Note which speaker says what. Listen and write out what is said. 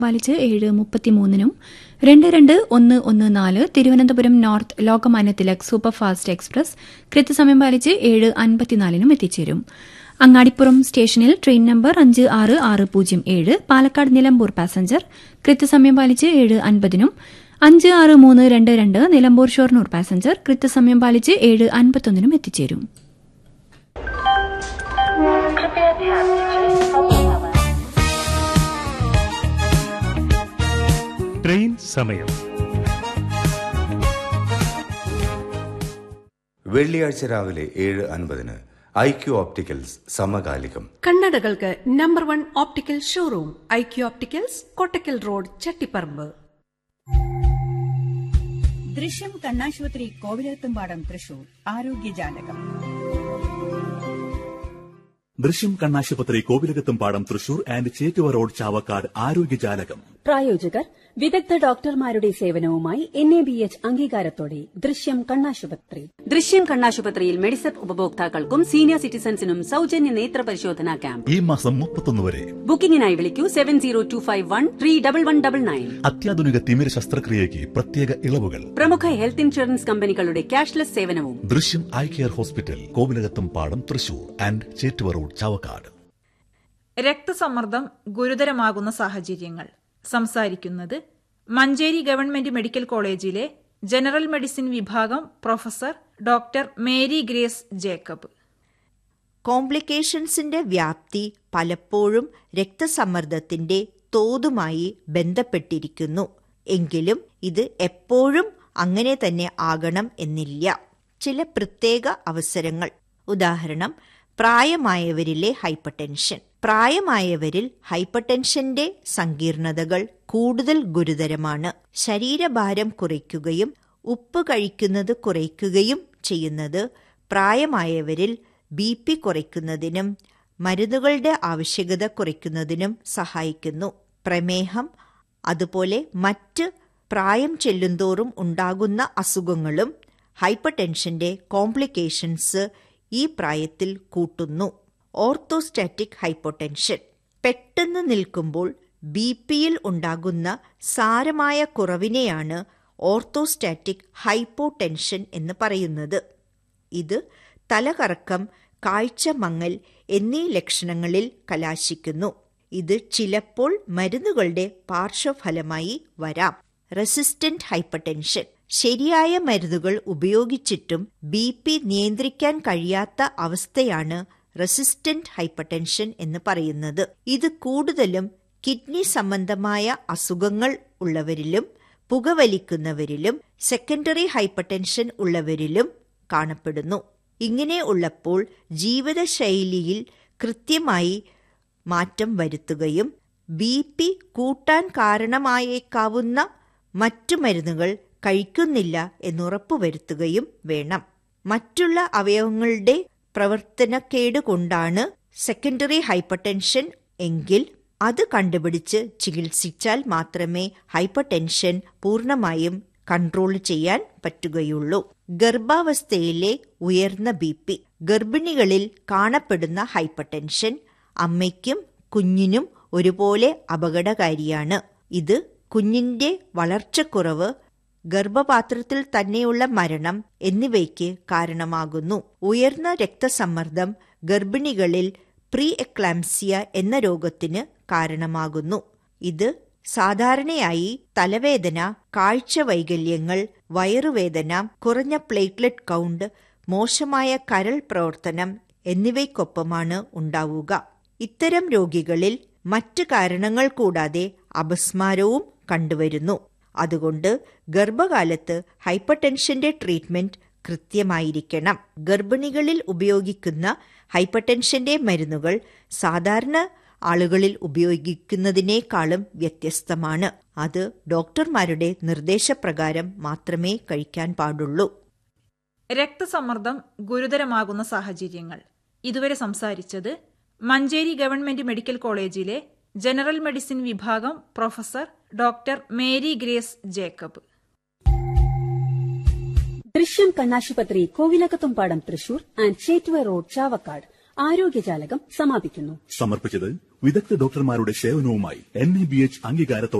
Speaker 1: പാലിച്ച് ഏഴ് മുപ്പത്തിമൂന്നിനും രണ്ട് രണ്ട് ഒന്ന് ഒന്ന് നാല് Thiruvananthapuram north Lokmanya Tilak superfast express കൃത്യസമയം പാലിച്ച് ഏഴ് അൻപത്തിനാലിനും എത്തിച്ചേരും അങ്ങാടിപ്പുറം സ്റ്റേഷനിൽ ട്രെയിൻ നമ്പർ അഞ്ച് ആറ് ആറ് പൂജ്യം ഏഴ് പാലക്കാട് നിലമ്പൂർ പാസഞ്ചർ കൃത്യസമയം പാലിച്ച് ഏഴ് അൻപതിനും അഞ്ച് ആറ് മൂന്ന് രണ്ട് രണ്ട് നിലമ്പൂർ ഷൊർണൂർ പാസഞ്ചർ കൃത്യസമയം പാലിച്ച് ഏഴ് അൻപത്തൊന്നിനും എത്തിച്ചേരും
Speaker 2: कृपया ध्यान दीजिए अब समय
Speaker 3: ട്രെയിൻ സമയം
Speaker 4: വെള്ളിയാഴ്ച രാവിലെ ഏഴ് അൻപതിന് ഐ ക്യു ഓപ്റ്റിക്കൽസ് സമകാലികം
Speaker 5: കണ്ണടകൾക്ക് number one optical showroom I Q opticals Kottakkal road Chattiparamba
Speaker 6: Drishyam കണ്ണാശുപത്രി കോവിലത്തുംപാടം തൃശൂർ ആരോഗ്യജാലകം
Speaker 7: ദൃശ്യം കണ്ണാശുപത്രി Kovilakathumpadam Thrissur and Chettuva road Chavakkad Arogyajalakam
Speaker 8: പ്രായോജകർ വിദഗ്ധ ഡോക്ടർമാരുടെ സേവനവുമായി എൻ എ ബി എച്ച് അംഗീകാരത്തോടെ ദൃശ്യം കണ്ണാശുപത്രി
Speaker 9: ദൃശ്യം കണ്ണാശുപത്രിയിൽ മെഡിസെപ്പ് ഉപഭോക്താക്കൾക്കും സീനിയർ സിറ്റിസൺസിനും സൗജന്യ നേത്ര പരിശോധനാ ക്യാമ്പ്
Speaker 7: ഈ മാസം മുപ്പത്തൊന്ന് വരെ
Speaker 9: ബുക്കിംഗിനായി വിളിക്കൂ seven zero two five one three double one double nine
Speaker 7: അത്യാധുനിക തിമിര ശസ്ത്രക്രിയയ്ക്ക് പ്രത്യേക ഇളവുകൾ
Speaker 9: പ്രമുഖ ഹെൽത്ത് ഇൻഷുറൻസ് കമ്പനികളുടെ ക്യാഷ്ലെസ് സേവനവും
Speaker 7: ദൃശ്യം eye care hospital Kovilakathumpadam Thrissur and Chettuva road Chavakkad
Speaker 10: രക്തസമ്മർദ്ദം ഗുരുതരമാകുന്ന സാഹചര്യങ്ങൾ സംസാരിക്കുന്നത് മഞ്ചേരി ഗവൺമെന്റ് മെഡിക്കൽ കോളേജിലെ ജനറൽ മെഡിസിൻ വിഭാഗം പ്രൊഫസർ ഡോക്ടർ മേരി ഗ്രേസ് ജേക്കബ്
Speaker 11: കോംപ്ലിക്കേഷൻസിന്റെ വ്യാപ്തി പലപ്പോഴും രക്തസമ്മർദ്ദത്തിന്റെ തോതുമായി ബന്ധപ്പെട്ടിരിക്കുന്നു എങ്കിലും ഇത് എപ്പോഴും അങ്ങനെ തന്നെ ആകണം എന്നില്ല ചില പ്രത്യേക അവസരങ്ങൾ ഉദാഹരണം പ്രായമായവരിലെ ഹൈപ്പർടെൻഷൻ പ്രായമായവരിൽ ഹൈപ്പർടെൻഷന്റെ സങ്കീർണതകൾ കൂടുതൽ ഗുരുതരമാണ് ശരീരഭാരം കുറയ്ക്കുകയും ഉപ്പ് കഴിക്കുന്നത് കുറയ്ക്കുകയും ചെയ്യുന്നത് പ്രായമായവരിൽ ബി പി കുറയ്ക്കുന്നതിനും മരുന്നുകളുടെ ആവശ്യകത കുറയ്ക്കുന്നതിനും സഹായിക്കുന്നു പ്രമേഹം അതുപോലെ മറ്റ് പ്രായം ചെല്ലുന്തോറും ഉണ്ടാകുന്ന അസുഖങ്ങളും ഹൈപ്പർടെൻഷന്റെ കോംപ്ലിക്കേഷൻസ് ഈ പ്രായത്തിൽ കൂട്ടുന്നു ഓർത്തോസ്റ്റാറ്റിക് ഹൈപ്പോടെൻഷൻ പെട്ടെന്ന് നിൽക്കുമ്പോൾ ബി പിയിൽ ഉണ്ടാകുന്ന സാരമായ കുറവിനെയാണ് ഓർത്തോസ്റ്റാറ്റിക് ഹൈപ്പോടെൻഷൻ എന്ന് പറയുന്നത് ഇത് തലകറക്കം കാഴ്ച മങ്ങൽ എന്നീ ലക്ഷണങ്ങളിൽ കലാശിക്കുന്നു ഇത് ചിലപ്പോൾ മരുന്നുകളുടെ പാർശ്വഫലമായി വരാം റെസിസ്റ്റന്റ് ഹൈപ്പർടെൻഷൻ ശരിയായ മരുന്നുകൾ ഉപയോഗിച്ചിട്ടും ബി പി നിയന്ത്രിക്കാൻ കഴിയാത്ത അവസ്ഥയാണ് റെസിസ്റ്റന്റ് ഹൈപ്പർടെൻഷൻ എന്ന് പറയുന്നത് ഇത് കൂടുതലും കിഡ്നി സംബന്ധമായ അസുഖങ്ങൾ ഉള്ളവരിലും പുകവലിക്കുന്നവരിലും സെക്കൻഡറി ഹൈപ്പർടെൻഷൻ ഉള്ളവരിലും കാണപ്പെടുന്നു ഇങ്ങനെ ഉള്ളപ്പോൾ ജീവിതശൈലിയിൽ കൃത്യമായി മാറ്റം വരുത്തുകയും ബി പി കൂട്ടാൻ കാരണമായേക്കാവുന്ന മറ്റു മരുന്നുകൾ കഴിക്കുന്നില്ല എന്നുറപ്പുവരുത്തുകയും വേണം മറ്റുള്ള അവയവങ്ങളുടെ പ്രവർത്തനക്കേട് കൊണ്ടാണ് സെക്കൻഡറി ഹൈപ്പർടെൻഷൻ എങ്കിൽ അത് കണ്ടുപിടിച്ച് ചികിത്സിച്ചാൽ മാത്രമേ ഹൈപ്പർടെൻഷൻ പൂർണ്ണമായും കൺട്രോൾ ചെയ്യാൻ പറ്റുകയുള്ളൂ ഗർഭാവസ്ഥയിലെ ഉയർന്ന ബി പി ഗർഭിണികളിൽ കാണപ്പെടുന്ന ഹൈപ്പർടെൻഷൻ അമ്മയ്ക്കും കുഞ്ഞിനും ഒരുപോലെ അപകടകാരിയാണ് ഇത് കുഞ്ഞിന്റെ വളർച്ചക്കുറവ് ഗർഭപാത്രത്തിൽ തന്നെയുള്ള മരണം എന്നിവയ്ക്ക് കാരണമാകുന്നു ഉയർന്ന രക്തസമ്മർദ്ദം ഗർഭിണികളിൽ പ്രീ എക്ലാംസിയ എന്ന രോഗത്തിന് കാരണമാകുന്നു ഇത് സാധാരണയായി തലവേദന കാഴ്ച വൈകല്യങ്ങൾ വയറുവേദന കുറഞ്ഞ പ്ലേറ്റ്ലെറ്റ് കൗണ്ട് മോശമായ കരൾ പ്രവർത്തനം എന്നിവയ്ക്കൊപ്പമാണ് ഉണ്ടാവുക ഇത്തരം രോഗികളിൽ മറ്റ് കാരണങ്ങൾ കൂടാതെ അപസ്മാരവും കണ്ടുവരുന്നു അതുകൊണ്ട് ഗർഭകാലത്ത് ഹൈപ്പർടെൻഷന്റെ ട്രീറ്റ്മെന്റ് കൃത്യമായിരിക്കണം ഗർഭിണികളിൽ ഉപയോഗിക്കുന്ന ഹൈപ്പർടെൻഷന്റെ മരുന്നുകൾ സാധാരണ ആളുകളിൽ ഉപയോഗിക്കുന്നതിനേക്കാളും വ്യത്യസ്തമാണ് അത് ഡോക്ടർമാരുടെ നിർദ്ദേശപ്രകാരം മാത്രമേ കഴിക്കാൻ പാടുള്ളൂ
Speaker 10: രക്തസമ്മർദ്ദം ഗുരുതരമാകുന്ന സാഹചര്യങ്ങൾ ഇതുവരെ സംസാരിച്ചത് മഞ്ചേരി ഗവൺമെന്റ് മെഡിക്കൽ കോളേജിലെ ജനറൽ മെഡിസിൻ വിഭാഗം പ്രൊഫസർ ഡോക്ടർ മേരി ഗ്രേസ് ജേക്കബ്
Speaker 8: ദൃശ്യം കണ്ണാശുപത്രി കോവിലകത്തുംപാടം തൃശൂർ ആൻഡ് ചേറ്റുവ റോഡ് ചാവക്കാട് ആരോഗ്യജാലകം സമാപിക്കുന്നു
Speaker 7: സമർപ്പിച്ചത് വിദഗ്ധ ഡോക്ടർമാരുടെ സേവനവുമായി എൻ എ ബി എച്ച് അംഗീകാരത്തോടെ